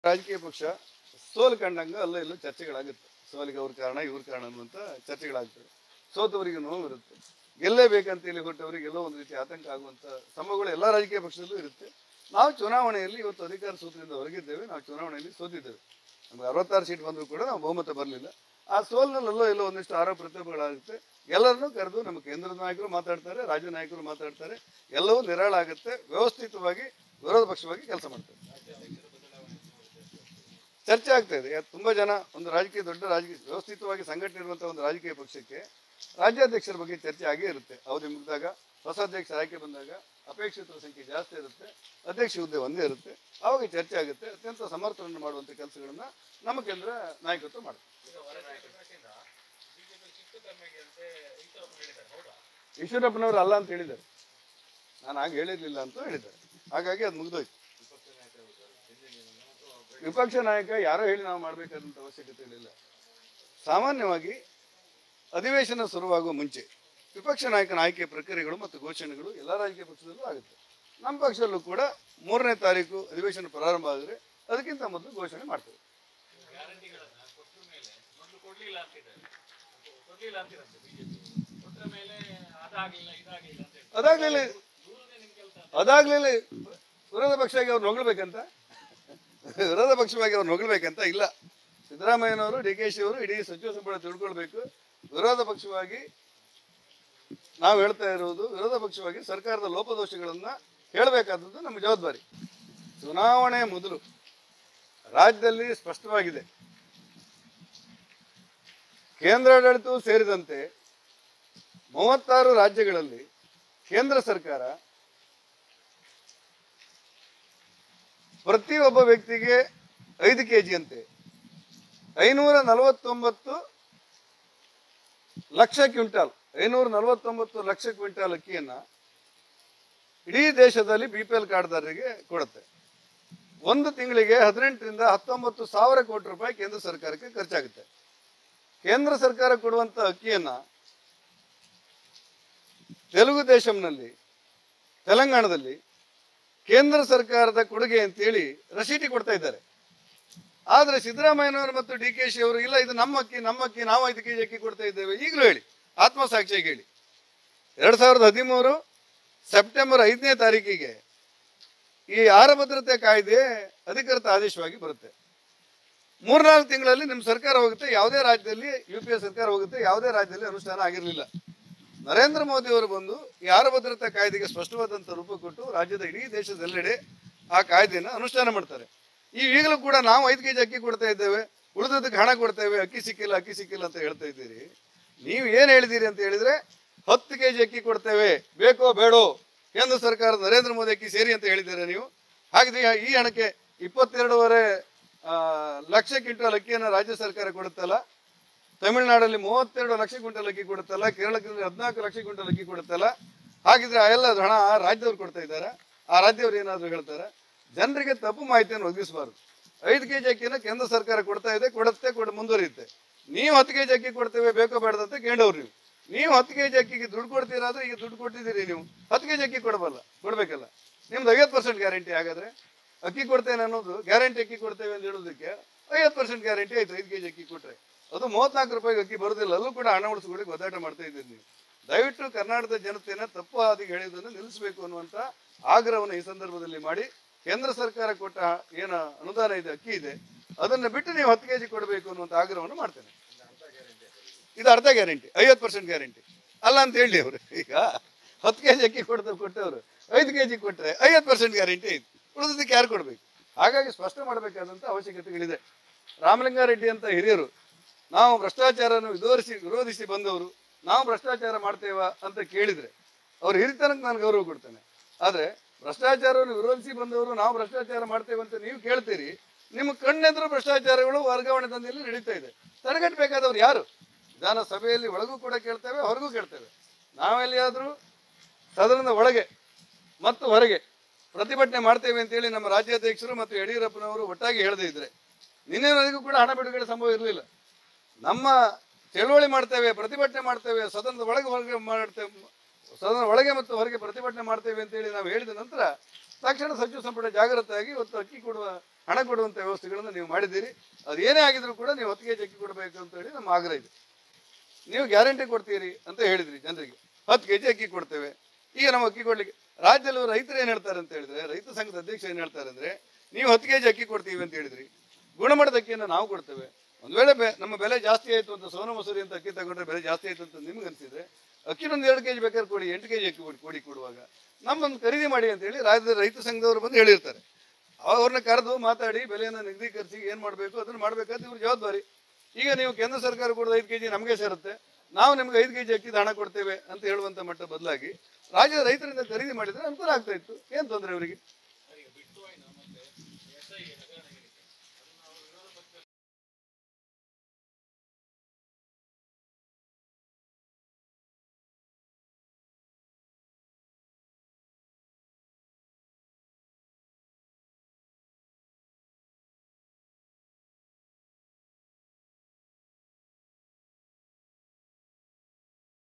ರಾಜಕೀಯ ಪಕ್ಷ ಸೋಲು ಕಂಡಂಗ ಅಲ್ಲ ಇಲ್ಲ ಚರ್ಚೆಗಳಾಗುತ್ತೆ ಸೋಲಿಗೆ ಅವ್ರ ಕಾರಣ ಇವ್ರ ಕಾರಣ ಅನ್ನುವಂಥ ಚರ್ಚೆಗಳಾಗ್ತವೆ ಸೋತವರಿಗೆ ನೋವು ಇರುತ್ತೆ ಗೆಲ್ಲೇಬೇಕಂತ ಹೇಳಿ ಹೊರಟವರಿಗೆ ಎಲ್ಲೋ ಒಂದು ರೀತಿ ಆತಂಕ ಆಗುವಂಥ ಸಂಭವಗಳು ಎಲ್ಲ ರಾಜಕೀಯ ಪಕ್ಷದಲ್ಲೂ ಇರುತ್ತೆ ನಾವು ಚುನಾವಣೆಯಲ್ಲಿ ಇವತ್ತು ಅಧಿಕಾರ ಸೂತ್ರದಿಂದ ಹೊರಗಿದ್ದೇವೆ ನಾವು ಚುನಾವಣೆಯಲ್ಲಿ ಸೋತಿದ್ದೇವೆ ನಮ್ಗೆ ಅರವತ್ತಾರು ಸೀಟ್ ಬಂದರೂ ಕೂಡ ನಾವು ಬಹುಮತ ಬರಲಿಲ್ಲ ಆ ಸೋಲ್ನಲ್ಲೆಲ್ಲೋ ಎಲ್ಲೋ ಒಂದಿಷ್ಟು ಆರೋಪ ಪ್ರತಿಭೆಗಳಾಗುತ್ತೆ ಎಲ್ಲರನ್ನೂ ಕರೆದು ನಮ್ಮ ಕೇಂದ್ರದ ನಾಯಕರು ಮಾತಾಡ್ತಾರೆ ರಾಜ್ಯ ನಾಯಕರು ಮಾತಾಡ್ತಾರೆ ಎಲ್ಲವೂ ನಿರಾಳ ಆಗುತ್ತೆ ವ್ಯವಸ್ಥಿತವಾಗಿ ವಿರೋಧ ಪಕ್ಷವಾಗಿ ಕೆಲಸ ಮಾಡ್ತಾರೆ ಚರ್ಚೆ ಆಗ್ತಾ ಇದೆ ಯಾಕ್ ತುಂಬಾ ಜನ ಒಂದು ರಾಜಕೀಯ ದೊಡ್ಡ ರಾಜಕೀಯ ವ್ಯವಸ್ಥಿತವಾಗಿ ಸಂಘಟನೆ ಇರುವಂತಹ ಒಂದು ರಾಜಕೀಯ ಪಕ್ಷಕ್ಕೆ ರಾಜ್ಯಾಧ್ಯಕ್ಷರ ಬಗ್ಗೆ ಚರ್ಚೆ ಆಗೇ ಇರುತ್ತೆ ಅವಧಿ ಮುಗಿದಾಗ ಹೊಸ ಅಧ್ಯಕ್ಷರ ಆಯ್ಕೆ ಬಂದಾಗ ಅಪೇಕ್ಷಿತರ ಸಂಖ್ಯೆ ಜಾಸ್ತಿ ಇರುತ್ತೆ ಅಧ್ಯಕ್ಷ ಹುದ್ದೆ ಒಂದೇ ಇರುತ್ತೆ ಆವಾಗ ಚರ್ಚೆ ಆಗುತ್ತೆ ಅತ್ಯಂತ ಸಮರ್ಥನೆ ಮಾಡುವಂಥ ಕೆಲಸಗಳನ್ನ ನಮ್ಮ ಕೇಂದ್ರ ನಾಯಕತ್ವ ಮಾಡುತ್ತೆ ಈಶ್ವರಪ್ಪನವರು ಅಲ್ಲ ಅಂತ ಹೇಳಿದ್ದಾರೆ ನಾನು ಹಾಗೆ ಹೇಳಿರ್ಲಿಲ್ಲ ಅಂತ ಹೇಳಿದ್ದಾರೆ ಹಾಗಾಗಿ ಅದು ಮುಗಿದೋಯ್ತು ವಿಪಕ್ಷ ನಾಯಕ ಯಾರೋ ಹೇಳಿ ನಾವು ಮಾಡಬೇಕಾದಂಥ ಅವಶ್ಯಕತೆ ಇಲ್ಲ ಸಾಮಾನ್ಯವಾಗಿ ಅಧಿವೇಶನ ಶುರುವಾಗುವ ಮುಂಚೆ ವಿಪಕ್ಷ ನಾಯಕನ ಆಯ್ಕೆ ಪ್ರಕ್ರಿಯೆಗಳು ಮತ್ತು ಘೋಷಣೆಗಳು ಎಲ್ಲ ರಾಜಕೀಯ ಪಕ್ಷದಲ್ಲೂ ಆಗುತ್ತೆ ನಮ್ಮ ಪಕ್ಷದಲ್ಲೂ ಕೂಡ ಮೂರನೇ ತಾರೀಕು ಅಧಿವೇಶನ ಪ್ರಾರಂಭ ಆದರೆ ಅದಕ್ಕಿಂತ ಮೊದಲು ಘೋಷಣೆ ಮಾಡ್ತೇವೆ ಗ್ಯಾರಂಟಿಗಳನ್ನ ಕೊಟ್ಟ ಮೇಲೆ ಮೊದಲು ಕೊಡ್ಲಿಲ್ಲ ಅಂತಿದ್ದಾರೆ ಕೊಡ್ಲಿಲ್ಲ ಅಂತಿರಂತೆ ಬಿಜೆಪಿ ಕೊಟ್ಟ ಮೇಲೆ ಅದಾಗ್ಲಿಲ್ಲ ಇದಾಗ್ಲಿಲ್ಲ ಅಂತ ಹೇಳಿ ಅದಾಗ್ಲಿಲ್ಲ ದೂರನೇ ನಿಮ್ ಕೆಲಸ ಅದಾಗ್ಲಿಲ್ಲ ವಿರೋಧ ಪಕ್ಷವಾಗಿ ಅವ್ರು ಹೊಗಳ್ಬೇಕಂತ ವಿರೋಧ ಪಕ್ಷವಾಗಿ ಅವ್ರು ಹೊಗಳ್ಬೇಕಂತ ಇಲ್ಲ ಸಿದ್ದರಾಮಯ್ಯನವರು ಡಿ ಕೆ ಶಿ ಅವರು ಇಡೀ ಸಚಿವ ಸಂಪುಟ ತಿಳ್ಕೊಳ್ಬೇಕು ವಿರೋಧ ಪಕ್ಷವಾಗಿ ನಾವು ಹೇಳ್ತಾ ಇರುವುದು ವಿರೋಧ ಪಕ್ಷವಾಗಿ ಸರ್ಕಾರದ ಲೋಪದೋಷಗಳನ್ನ ಹೇಳಬೇಕಾದದ್ದು ನಮ್ಮ ಜವಾಬ್ದಾರಿ ಚುನಾವಣೆ ಮೊದಲು ರಾಜ್ಯದಲ್ಲಿ ಸ್ಪಷ್ಟವಾಗಿದೆ ಕೇಂದ್ರಾಡಳಿತವೂ ಸೇರಿದಂತೆ ಮೂವತ್ತಾರು ರಾಜ್ಯಗಳಲ್ಲಿ ಕೇಂದ್ರ ಸರ್ಕಾರ ಪ್ರತಿಯೊಬ್ಬ ವ್ಯಕ್ತಿಗೆ ಐದು ಕೆ ಜಿಯಂತೆ ಐನೂರ ನಲವತ್ತೊಂಬತ್ತು ಲಕ್ಷ ಕ್ವಿಂಟಾಲ್ ಐನೂರ ನಲವತ್ತೊಂಬತ್ತು ಲಕ್ಷ ಕ್ವಿಂಟಾಲ್ ಅಕ್ಕಿಯನ್ನ ಇಡೀ ದೇಶದಲ್ಲಿ ಬಿ ಪಿ ಎಲ್ ಕಾರ್ಡ್ದಾರರಿಗೆ ಕೊಡುತ್ತೆ ಒಂದು ತಿಂಗಳಿಗೆ ಹದಿನೆಂಟರಿಂದ ಹತ್ತೊಂಬತ್ತು ಸಾವಿರ ಕೋಟಿ ರೂಪಾಯಿ ಕೇಂದ್ರ ಸರ್ಕಾರಕ್ಕೆ ಖರ್ಚಾಗುತ್ತೆ ಕೇಂದ್ರ ಸರ್ಕಾರ ಕೊಡುವಂತ ಅಕ್ಕಿಯನ್ನ ತೆಲುಗು ದೇಶಂನಲ್ಲಿ ತೆಲಂಗಾಣದಲ್ಲಿ ಕೇಂದ್ರ ಸರ್ಕಾರದ ಕೊಡುಗೆ ಅಂತೇಳಿ ರಸೀಟಿ ಕೊಡ್ತಾ ಇದ್ದಾರೆ ಆದ್ರೆ ಸಿದ್ದರಾಮಯ್ಯನವರು ಮತ್ತು ಡಿ ಕೆ ಶಿ ಅವರು ಇಲ್ಲ ಇದು ನಮ್ಮ ಅಕ್ಕಿ ನಮ್ಮ ಅಕ್ಕಿ ನಾವು ಐದು ಕೆಜಿ ಅಕ್ಕಿ ಕೊಡ್ತಾ ಇದ್ದೇವೆ ಈಗಲೂ ಹೇಳಿ ಆತ್ಮಸಾಕ್ಷಿಯಾಗಿ ಹೇಳಿ ಎರಡ್ ಸಾವಿರದ ಹದಿಮೂರು ಸೆಪ್ಟೆಂಬರ್ ಐದನೇ ತಾರೀಕಿಗೆ ಈ ಆಹಾರ ಭದ್ರತೆ ಕಾಯ್ದೆ ಅಧಿಕೃತ ಆದೇಶವಾಗಿ ಬರುತ್ತೆ ಮೂರ್ನಾಲ್ಕು ತಿಂಗಳಲ್ಲಿ ನಿಮ್ಮ ಸರ್ಕಾರ ಹೋಗುತ್ತೆ ಯಾವುದೇ ರಾಜ್ಯದಲ್ಲಿ ಯು ಪಿ ಎ ಸರ್ಕಾರ ಹೋಗುತ್ತೆ ಯಾವುದೇ ರಾಜ್ಯದಲ್ಲಿ ಅನುಷ್ಠಾನ ಆಗಿರಲಿಲ್ಲ ನರೇಂದ್ರ ಮೋದಿ ಅವರು ಬಂದು ಈ ಆಹಾರ ಭದ್ರತಾ ಕಾಯ್ದೆಗೆ ಸ್ಪಷ್ಟವಾದಂಥ ರೂಪ ಕೊಟ್ಟು ರಾಜ್ಯದ ಇಡೀ ದೇಶದೆಲ್ಲೆಡೆ ಆ ಕಾಯ್ದೆಯನ್ನು ಅನುಷ್ಠಾನ ಮಾಡ್ತಾರೆ ಈ ಈಗಲೂ ಕೂಡ ನಾವು ಐದು ಕೆಜಿ ಅಕ್ಕಿ ಕೊಡ್ತಾ ಇದ್ದೇವೆ ಉಳಿದದಕ್ಕೆ ಹಣ ಕೊಡ್ತೇವೆ ಅಕ್ಕಿ ಸಿಕ್ಕಿಲ್ಲ ಅಕ್ಕಿ ಸಿಕ್ಕಿಲ್ಲ ಅಂತ ಹೇಳ್ತಾ ಇದ್ದೀರಿ ನೀವು ಏನು ಹೇಳಿದ್ದೀರಿ ಅಂತ ಹೇಳಿದ್ರೆ ಹತ್ತು ಕೆಜಿ ಅಕ್ಕಿ ಕೊಡ್ತೇವೆ ಬೇಕೋ ಬೇಡೋ ಕೇಂದ್ರ ಸರ್ಕಾರ ನರೇಂದ್ರ ಮೋದಿ ಅಕ್ಕಿ ಸೇರಿ ಅಂತ ಹೇಳಿದ್ದೀರಾ ನೀವು ಹಾಗಿದ್ರೆ ಈ ಹಣಕ್ಕೆ ಇಪ್ಪತ್ತೆರಡೂವರೆ ಆ, ಲಕ್ಷ ಕ್ವಿಂಟಲ್ ಅಕ್ಕಿಯನ್ನು ರಾಜ್ಯ ಸರ್ಕಾರ ಕೊಡುತ್ತಲ್ಲ ತಮಿಳುನಾಡಲ್ಲಿ ಮೂವತ್ತೆರಡು ಲಕ್ಷ ಕ್ವಿಂಟಲ್ ಅಕ್ಕಿ ಕೊಡುತ್ತಲ್ಲ ಕೇರಳದಲ್ಲಿ ಹದಿನಾಲ್ಕು ಲಕ್ಷ ಕ್ವಿಂಟಲ್ ಅಕ್ಕಿ ಕೊಡುತ್ತಲ್ಲ ಹಾಗಿದ್ರೆ ಆ ಎಲ್ಲ ಹಣ ಆ ರಾಜ್ಯದವ್ರು ಕೊಡ್ತಾ ಇದ್ದಾರೆ ಆ ರಾಜ್ಯವ್ರು ಏನಾದ್ರು ಹೇಳ್ತಾರೆ ಜನರಿಗೆ ತಪ್ಪು ಮಾಹಿತಿಯನ್ನು ಒದಗಿಸಬಾರ್ದು ಐದು ಕೆಜಿ ಅಕ್ಕಿನ ಕೇಂದ್ರ ಸರ್ಕಾರ ಕೊಡ್ತಾ ಇದೆ ಕೊಡುತ್ತೆ ಕೊಡ ಮುಂದುವರಿಯುತ್ತೆ ನೀವು ಹತ್ತು ಕೆಜಿ ಅಕ್ಕಿ ಕೊಡ್ತೇವೆ ಬೇಕೋ ಬೇಡದಂತ ಕೇಳೋರು ನೀವು ನೀವು ಹತ್ತು ಕೆಜಿ ಅಕ್ಕಿಗೆ ದುಡ್ಡು ಕೊಡ್ತೀರಾ ಅಂದ್ರೆ ಈಗ ದುಡ್ಡು ಕೊಟ್ಟಿದ್ದೀರಿ ನೀವು ಹತ್ತು ಕೆಜಿ ಅಕ್ಕಿ ಕೊಡಬಲ್ಲ ಕೊಡ್ಬೇಕಲ್ಲ ನಿಮ್ದು ಐವತ್ತು ಪರ್ಸೆಂಟ್ ಗ್ಯಾರಂಟಿ ಹಾಗಾದ್ರೆ ಅಕ್ಕಿ ಕೊಡ್ತೇನೆ ಅನ್ನೋದು ಗ್ಯಾರಂಟಿ ಅಕ್ಕಿ ಕೊಡ್ತೇವೆ ಅಂತ ಹೇಳೋದಕ್ಕೆ ಐವತ್ತು ಪರ್ಸೆಂಟ್ ಗ್ಯಾರಂಟಿ ಆಯ್ತು ಐದು ಕೆಜಿ ಅಕ್ಕಿ ಕೊಟ್ರೆ ಅದು ಮೂವತ್ನಾಲ್ಕು ರೂಪಾಯಿಗೆ ಅಕ್ಕಿ ಬರೋದಿಲ್ಲ ಅಲ್ಲೂ ಕೂಡ ಹಣ ಉಳಿಸ್ಕೊಳ್ಳಿ ಒದ್ದಾಟ ಮಾಡ್ತಾ ಇದ್ದೀರಿ ನೀವು ದಯವಿಟ್ಟು ಕರ್ನಾಟಕದ ಜನತೆಯನ್ನ ತಪ್ಪು ಹಾದಿಗೆ ಹೇಳಿದ್ದನ್ನು ನಿಲ್ಲಿಸಬೇಕು ಅನ್ನುವಂತ ಆಗ್ರಹವನ್ನು ಈ ಸಂದರ್ಭದಲ್ಲಿ ಮಾಡಿ ಕೇಂದ್ರ ಸರ್ಕಾರ ಕೊಟ್ಟ ಏನು ಅನುದಾನ ಇದೆ ಅಕ್ಕಿ ಇದೆ ಅದನ್ನ ಬಿಟ್ಟು ನೀವು ಹತ್ತು ಕೆಜಿ ಕೊಡಬೇಕು ಅನ್ನುವಂತ ಆಗ್ರಹವನ್ನು ಮಾಡ್ತೇನೆ ಇದು ಅರ್ಧ ಗ್ಯಾರಂಟಿ ಐವತ್ತು ಪರ್ಸೆಂಟ್ ಗ್ಯಾರಂಟಿ ಅಲ್ಲ ಅಂತ ಹೇಳಿ ಅವರು ಈಗ ಹತ್ತು ಕೆಜಿ ಅಕ್ಕಿ ಕೊಡ್ತ ಕೊಟ್ಟವರು ಐದು ಕೆಜಿ ಕೊಟ್ಟರೆ ಐವತ್ತು ಪರ್ಸೆಂಟ್ ಗ್ಯಾರಂಟಿ ಐತೆ ಉಳಿದಕ್ಕೆ ಯಾರು ಕೊಡಬೇಕು ಹಾಗಾಗಿ ಸ್ಪಷ್ಟ ಮಾಡಬೇಕಾದಂಥ ಅವಶ್ಯಕತೆಗಳಿದೆ ರಾಮಲಿಂಗಾರೆಡ್ಡಿ ಅಂತ ಹಿರಿಯರು ನಾವು ಭ್ರಷ್ಟಾಚಾರವನ್ನು ವಿರೋಧಿಸಿ ವಿರೋಧಿಸಿ ಬಂದವರು ನಾವು ಭ್ರಷ್ಟಾಚಾರ ಮಾಡ್ತೇವ ಅಂತ ಕೇಳಿದ್ರೆ ಅವ್ರ ಹಿರಿತನಕ್ಕೆ ನಾನು ಗೌರವ ಕೊಡ್ತೇನೆ ಆದ್ರೆ ಭ್ರಷ್ಟಾಚಾರವನ್ನು ವಿರೋಧಿಸಿ ಬಂದವರು ನಾವು ಭ್ರಷ್ಟಾಚಾರ ಮಾಡ್ತೇವೆ ಅಂತ ನೀವು ಕೇಳ್ತೀರಿ ನಿಮ್ಮ ಕಣ್ಣೆದುರು ಭ್ರಷ್ಟಾಚಾರಗಳು ವರ್ಗಾವಣೆ ದಂಧೆಯಲ್ಲಿ ನಡೀತಾ ಇದೆ ತಡೆಗಟ್ಟಬೇಕಾದವ್ರು ಯಾರು ವಿಧಾನಸಭೆಯಲ್ಲಿ ಒಳಗೂ ಕೂಡ ಕೇಳ್ತೇವೆ ಹೊರಗೂ ಕೇಳ್ತೇವೆ ನಾವೆಲ್ಲಿಯಾದರೂ ಸದನದ ಒಳಗೆ ಮತ್ತು ಹೊರಗೆ ಪ್ರತಿಭಟನೆ ಮಾಡ್ತೇವೆ ಅಂತೇಳಿ ನಮ್ಮ ರಾಜ್ಯಾಧ್ಯಕ್ಷರು ಮತ್ತು ಯಡಿಯೂರಪ್ಪನವರು ಒಟ್ಟಾಗಿ ಹೇಳದೇ ಇದ್ರೆ ನಿನ್ನೆವರೆಗೂ ಕೂಡ ಹಣ ಬಿಡುಗಡೆ ಸಂಭವ ಇರಲಿಲ್ಲ ನಮ್ಮ ಚಳುವಳಿ ಮಾಡ್ತೇವೆ ಪ್ರತಿಭಟನೆ ಮಾಡ್ತೇವೆ ಸದನದ ಒಳಗೆ ಹೊರಗೆ ಮಾಡ್ತೇವೆ ಸದನ ಒಳಗೆ ಮತ್ತು ಹೊರಗೆ ಪ್ರತಿಭಟನೆ ಮಾಡ್ತೇವೆ ಅಂತೇಳಿ ನಾವು ಹೇಳಿದ ನಂತರ ತಕ್ಷಣ ಸಚಿವ ಸಂಪುಟ ಜಾಗೃತರಾಗಿ ಇವತ್ತು ಅಕ್ಕಿ ಕೊಡುವ ಹಣ ಕೊಡುವಂಥ ವ್ಯವಸ್ಥೆಗಳನ್ನು ನೀವು ಮಾಡಿದ್ದೀರಿ ಅದು ಏನೇ ಆಗಿದ್ರು ಕೂಡ ನೀವು ಹತ್ತು ಕೆ ಜಿ ಅಕ್ಕಿ ಕೊಡಬೇಕು ಅಂತ ಹೇಳಿ ನಮ್ಮ ಆಗ್ರಹ ಇದೆ ನೀವು ಗ್ಯಾರಂಟಿ ಕೊಡ್ತೀರಿ ಅಂತ ಹೇಳಿದ್ರಿ ಜನರಿಗೆ ಹತ್ತು ಕೆ ಜಿ ಅಕ್ಕಿ ಕೊಡ್ತೇವೆ ಈಗ ನಾವು ಅಕ್ಕಿ ಕೊಡ್ಲಿಕ್ಕೆ ರಾಜ್ಯದಲ್ಲಿ ರೈತರು ಏನು ಹೇಳ್ತಾರೆ ಅಂತ ಹೇಳಿದ್ರೆ ರೈತ ಸಂಘದ ಅಧ್ಯಕ್ಷ ಏನು ಹೇಳ್ತಾರೆ ಅಂದ್ರೆ ನೀವು ಹತ್ತು ಕೆ ಜಿ ಅಕ್ಕಿ ಕೊಡ್ತೀವಿ ಅಂತ ಹೇಳಿದ್ರಿ ಗುಣಮಟ್ಟದ ಅಕ್ಕಿಯನ್ನು ನಾವು ಕೊಡ್ತೇವೆ ಒಂದು ವೇಳೆ ಬೆ- ನಮ್ಮ ಬೆಲೆ ಜಾಸ್ತಿ ಆಯಿತು ಅಂತ ಸೋನ ಮಸೂರಿ ಅಂತ ಅಕ್ಕಿ ತಗೊಂಡ್ರೆ ಬೆಲೆ ಜಾಸ್ತಿ ಆಯಿತು ಅಂತ ನಿಮ್ಗೆ ಅನಿಸಿದ್ರೆ ಅಕ್ಕಿನೊಂದು ಎರಡು ಕೆ ಜಿ ಬೇಕಾದ್ರೆ ಕೊಡಿ ಎಂಟು ಕೆ ಜಿ ಅಕ್ಕಿ ಕೊಡಿ ಕೊಡಿ ಕೊಡುವಾಗ ನಮ್ಮನ್ನು ಖರೀದಿ ಮಾಡಿ ಅಂತ ಹೇಳಿ ರಾಜ್ಯದ ರೈತ ಸಂಘದವರು ಬಂದು ಹೇಳಿರ್ತಾರೆ ಅವ್ರನ್ನ ಕರೆದು ಮಾತಾಡಿ ಬೆಲೆಯನ್ನು ನಿಗದೀಕರಿಸಿ ಏನು ಮಾಡಬೇಕು ಅದನ್ನು ಮಾಡಬೇಕಾದ್ರೆ ಇವ್ರ ಜವಾಬ್ದಾರಿ ಈಗ ನೀವು ಕೇಂದ್ರ ಸರ್ಕಾರ ಕೊಡೋದು ಐದು ಕೆ ಜಿ ನಮಗೆ ಸೇರುತ್ತೆ ನಾವು ನಿಮ್ಗೆ ಐದು ಕೆ ಜಿ ಅಕ್ಕಿದ ಹಣ ಕೊಡ್ತೇವೆ ಅಂತ ಹೇಳುವಂಥ ಮಟ್ಟ ಬದಲಾಗಿ ರಾಜ್ಯದ ರೈತರಿಂದ ಖರೀದಿ ಮಾಡಿದ್ರೆ ಅನುಕೂಲ ಆಗ್ತಾ ಇತ್ತು ಏನು ತೊಂದರೆ ಅವರಿಗೆ